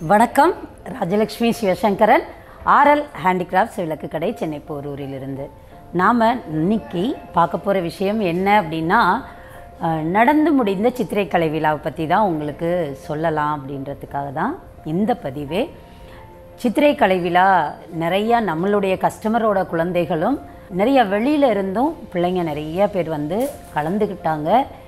வணக்கம் Rajalakshmi Sivasankaran RL handicrafts விளக்கு கடை சென்னை போரூரிலிருந்து நாம் இன்னைக்கு பார்க்க போகிற விஷயம் என்ன அப்படின்னா அஹ், நடந்து முடிந்த சித்திரைக்கலை விழாவை பற்றி தான் உங்களுக்கு சொல்லலாம் அப்படின்றதுக்காக தான் இந்த பதிவே சித்திரைக்கலை விழா நிறையா நம்மளுடைய கஸ்டமரோட குழந்தைகளும் நிறைய வெளியில இருந்தும் பிள்ளைங்க நிறைய பேர் வந்து கலந்துக்கிட்டாங்க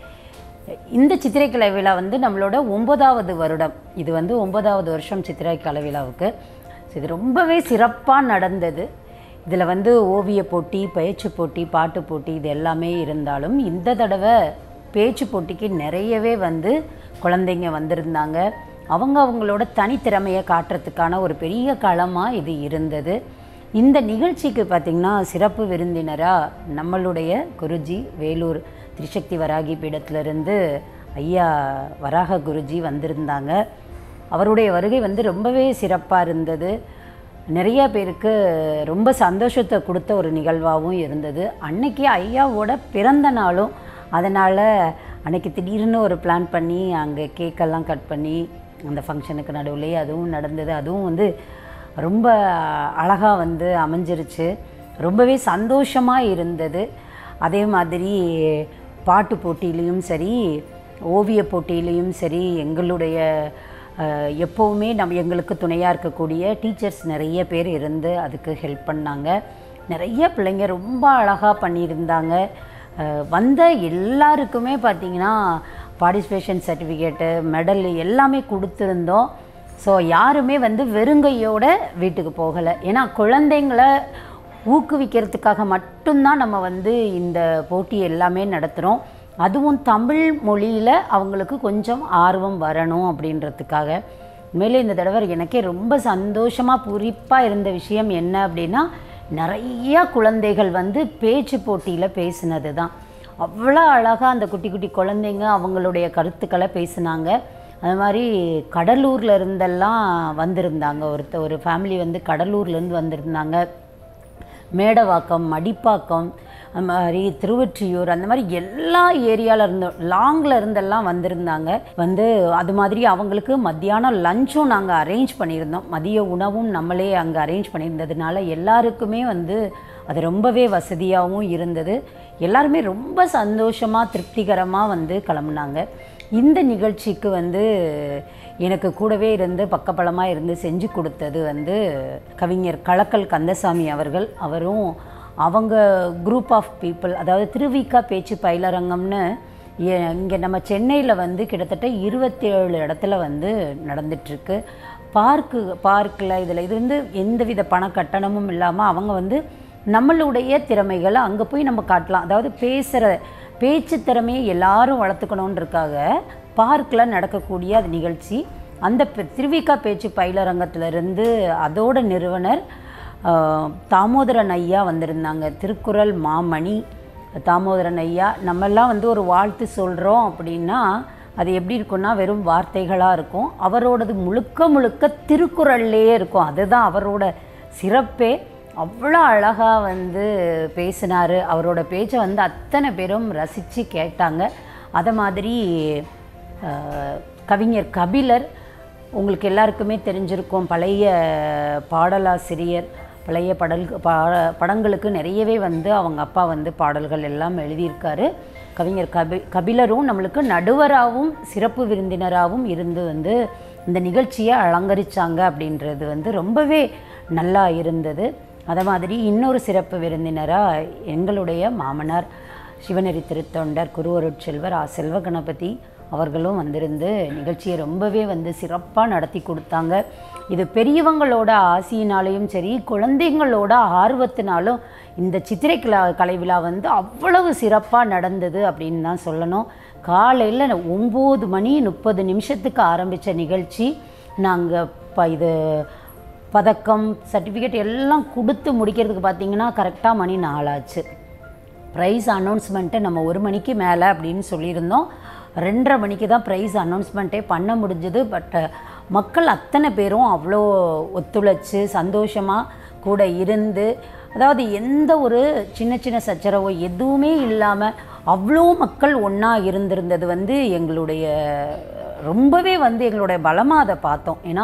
இந்த சித்திரைக்கலை விழா வந்து நம்மளோட ஒன்பதாவது வருடம் இது வந்து ஒன்பதாவது வருஷம் சித்திரைக்கலை விழாவுக்கு So, இது ரொம்பவே சிறப்பாக நடந்தது இதில் வந்து ஓவிய போட்டி பேச்சு போட்டி பாட்டு போட்டி இது எல்லாமே இருந்தாலும் இந்த தடவை பேச்சு போட்டிக்கு நிறையவே வந்து குழந்தைங்க வந்திருந்தாங்க அவங்க அவங்களோட தனித்திறமையை காட்டுறதுக்கான ஒரு பெரிய களமாக இது இருந்தது இந்த நிகழ்ச்சிக்கு பார்த்திங்கன்னா சிறப்பு விருந்தினராக நம்மளுடைய குருஜி வேலூர் திரிசக்தி வராகி பீடத்திலிருந்து ஐயா வராக குருஜி வந்திருந்தாங்க அவருடைய வருகை வந்து ரொம்பவே சிறப்பாக இருந்தது நிறைய பேருக்கு ரொம்ப சந்தோஷத்தை கொடுத்த ஒரு நிகழ்வாகவும் இருந்தது அன்னைக்கு ஐயாவோட பிறந்த நாளும் அதனால் அன்னைக்கு திடீர்னு ஒரு பிளான் பண்ணி அங்கே கேக்கெல்லாம் கட் பண்ணி அந்த ஃபங்க்ஷனுக்கு நடுவுலேயே அதுவும் நடந்தது அதுவும் வந்து ரொம்ப அழகாக வந்து அமைஞ்சிருச்சு ரொம்பவே சந்தோஷமாக இருந்தது அதே மாதிரி பாட்டு போட்டியிலையும் சரி ஓவிய போட்டியிலையும் சரி எங்களுடைய அஹ், எப்போவுமே நம்ம எங்களுக்கு துணையாக இருக்கக்கூடிய டீச்சர்ஸ் நிறைய பேர் இருந்து அதுக்கு ஹெல்ப் பண்ணாங்க நிறைய பிள்ளைங்க ரொம்ப அழகாக பண்ணியிருந்தாங்க அஹ், வந்த எல்லாருக்குமே பார்த்திங்கன்னா பார்ட்டிசிபேஷன் சர்டிஃபிகேட்டு மெடல் எல்லாமே கொடுத்துருந்தோம் ஸோ யாருமே வந்து வெறுங்கையோட வீட்டுக்கு போகலை ஏன்னா குழந்தைங்கள ஊக்குவிக்கிறதுக்காக மட்டும்தான் நம்ம வந்து இந்த போட்டி எல்லாமே நடத்துகிறோம் அதுவும் தமிழ் மொழியில் அவங்களுக்கு கொஞ்சம் ஆர்வம் வரணும் அப்படின்றதுக்காக உண்மையிலே இந்த தடவை எனக்கே ரொம்ப சந்தோஷமாக பூரிப்பாக இருந்த விஷயம் என்ன அப்படின்னா நிறைய குழந்தைகள் வந்து பேச்சு போட்டியில் பேசினது தான் அவ்வளோ அழகாக அந்த குட்டி குட்டி குழந்தைங்க அவங்களுடைய கருத்துக்களை பேசினாங்க அது மாதிரி கடலூர்ல இருந்தெல்லாம் வந்திருந்தாங்க ஒருத்த ஒரு ஃபேமிலி வந்து கடலூர்லேருந்து வந்திருந்தாங்க மேடவாக்கம் மடிப்பாக்கம் அந்த மாதிரி திருவொற்றியூர் அந்த மாதிரி எல்லா ஏரியாவில் இருந்த லாங்கில் இருந்தெல்லாம் வந்திருந்தாங்க வந்து அது மாதிரி அவங்களுக்கு மத்தியானம் லஞ்சும் நாங்கள் அரேஞ்ச் பண்ணியிருந்தோம் மதிய உணவும் நம்மளே அங்கே அரேஞ்ச் பண்ணியிருந்ததுனால எல்லாருக்குமே வந்து அது ரொம்பவே வசதியாகவும் இருந்தது எல்லாருமே ரொம்ப சந்தோஷமாக திருப்திகரமாக வந்து கிளம்புனாங்க இந்த நிகழ்ச்சிக்கு வந்து எனக்கு கூடவே இருந்து பக்கபலமாக இருந்து செஞ்சு கொடுத்தது வந்து கவிஞர் களக்கல் கந்தசாமி அவர்கள் அவரும் அவங்க குரூப் ஆஃப் பீப்புள் அதாவது திருவிக்கா பேச்சு பயிலரங்கம்னு இங்கே நம்ம சென்னையில் வந்து கிட்டத்தட்ட இருபத்தேழு இடத்துல வந்து நடந்துட்டுருக்கு பார்க்கு பார்க்கில் இதில் இது வந்து எந்தவித பண கட்டணமும் இல்லாமல் அவங்க வந்து நம்மளுடைய திறமைகளை அங்கே போய் நம்ம காட்டலாம் அதாவது பேசுகிற பேச்சு திறமையை எல்லாரும் வளர்த்துக்கணுன்றக்காக பார்க்கில் நடக்கக்கூடிய அது நிகழ்ச்சி அந்த பெ- திருவிக்கா பேச்சு பயிலரங்கத்திலிருந்து அதோட நிறுவனர் ஆஹ், தாமோதரன் ஐயா வந்திருந்தாங்க திருக்குறள் மாமணி தாமோதரன் ஐயா நம்மெல்லாம் வந்து ஒரு வாழ்த்து சொல்கிறோம் அப்படின்னா அது எப்படி இருக்கும்னா வெறும் வார்த்தைகளாக இருக்கும் அவரோடது முழுக்க முழுக்க திருக்குறள்லேயே இருக்கும் அதுதான் அவரோட சிறப்பே அவ்வளோ அழகாக வந்து பேசினார் அவரோட பேச்சை வந்து அத்தனை பேரும் ரசித்து கேட்டாங்க அதை மாதிரி ஆஹ், கவிஞர் கபிலர் உங்களுக்கு எல்லாருக்குமே தெரிஞ்சிருக்கும் பழைய பாடலாசிரியர் பழைய படல் பாட படங்களுக்கு நிறையவே வந்து அவங்க அப்பா வந்து பாடல்கள் எல்லாம் எழுதியிருக்காரு கவிஞர் கபி கபிலரும் நம்மளுக்கு நடுவராகவும் சிறப்பு விருந்தினராகவும் இருந்து வந்து இந்த நிகழ்ச்சியை அலங்கரிச்சாங்க அப்படின்றது வந்து ரொம்பவே நல்லா இருந்தது அதை மாதிரி இன்னொரு சிறப்பு விருந்தினராக எங்களுடைய மாமனார் சிவநெறி திருத்தொண்டர் குருவருட்செல்வர் ஆ செல்வ கணபதி அவர்களும் வந்திருந்து நிகழ்ச்சியை ரொம்பவே வந்து சிறப்பாக நடத்தி கொடுத்தாங்க இது பெரியவங்களோட ஆசையினாலையும் சரி குழந்தைங்களோட ஆர்வத்தினாலும் இந்த சித்திரை கிளா கலை விழா வந்து அவ்வளவு சிறப்பாக நடந்தது அப்படின்னு தான் சொல்லணும் காலையில் ஒம்பது மணி முப்பது நிமிஷத்துக்கு ஆரம்பித்த நிகழ்ச்சி நாங்கள் ப இது பதக்கம் சர்டிஃபிகேட் எல்லாம் கொடுத்து முடிக்கிறதுக்கு பார்த்தீங்கன்னா கரெக்டாக மணி நாலாச்சு ப்ரைஸ் அனௌன்ஸ்மெண்ட்டை நம்ம ஒரு மணிக்கு மேலே அப்படின்னு சொல்லியிருந்தோம் ரெண்டரை மணிக்கு தான் ப்ரைஸ் அனௌன்ஸ்மெண்ட்டே பண்ண முடிஞ்சது பட் மக்கள் அத்தனை பேரும் அவ்வளோ ஒத்துழைச்சு சந்தோஷமாக கூட இருந்து அதாவது எந்த ஒரு சின்ன சின்ன சச்சரவோ எதுவுமே இல்லாமல் அவ்வளோ மக்கள் ஒன்றா இருந்திருந்தது வந்து எங்களுடைய ரொம்பவே வந்து எங்களுடைய பலமாக அதை பார்த்தோம் ஏன்னா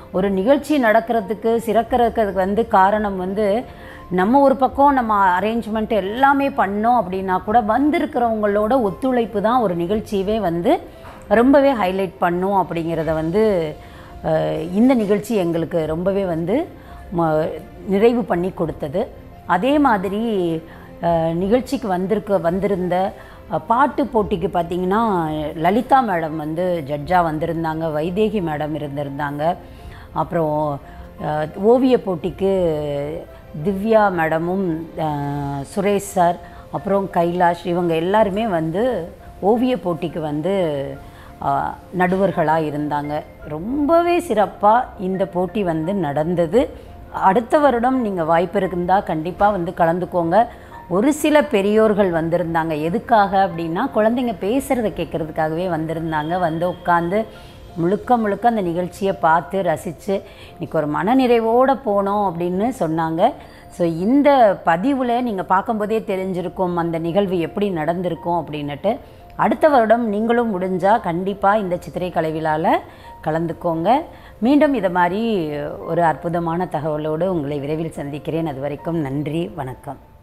ஒரு நிகழ்ச்சி நடக்கிறதுக்கு சிறக்கிறதுக்கு வந்து காரணம் வந்து நம்ம ஒரு பக்கம் நம்ம அரேஞ்ச்மெண்ட் எல்லாமே பண்ணோம் அப்படின்னா கூட வந்திருக்கிறவங்களோட ஒத்துழைப்பு தான் ஒரு நிகழ்ச்சியவே வந்து ரொம்பவே ஹைலைட் பண்ணும் அப்படிங்கிறத வந்து அஹ், இந்த நிகழ்ச்சி எங்களுக்கு ரொம்பவே வந்து ம- நிறைவு பண்ணி கொடுத்தது அதே மாதிரி அஹ், நிகழ்ச்சிக்கு வந்திருக்க வந்திருந்த அஹ், பாட்டு போட்டிக்கு பார்த்திங்கன்னா லலிதா மேடம் வந்து ஜட்ஜாக வந்திருந்தாங்க வைதேகி மேடம் இருந்திருந்தாங்க அப்புறம் அஹ், ஓவிய போட்டிக்கு திவ்யா மேடமும் அஹ், சுரேஷ் சார் அப்புறம் கைலாஷ் இவங்க எல்லாருமே வந்து ஓவிய போட்டிக்கு வந்து நடுவர்களாக இருந்தாங்க ரொம்பவே சிறப்பாக இந்த போட்டி வந்து நடந்தது அடுத்த வருடம் நீங்கள் வாய்ப்பு இருந்தால் கண்டிப்பாக வந்து கலந்துக்கோங்க ஒரு சில பெரியோர்கள் வந்திருந்தாங்க எதுக்காக அப்படின்னா குழந்தைங்க பேசுகிறத கேட்குறதுக்காகவே வந்திருந்தாங்க வந்து உட்காந்து முழுக்க முழுக்க அந்த நிகழ்ச்சியை பார்த்து ரசித்து இன்னைக்கு ஒரு மனநிறைவோடு போனோம் அப்படின்னு சொன்னாங்க ஸோ இந்த பதிவில் நீங்கள் பார்க்கும்போதே தெரிஞ்சிருக்கும் அந்த நிகழ்வு எப்படி நடந்திருக்கும் அப்படின்னுட்டு அடுத்த வருடம் நீங்களும் முடிஞ்சால் கண்டிப்பாக இந்த சித்திரை கலை விழாவில் கலந்துக்கோங்க மீண்டும் இதை மாதிரி ஒரு அற்புதமான தகவலோடு உங்களை விரைவில் சந்திக்கிறேன் அது வரைக்கும் நன்றி வணக்கம்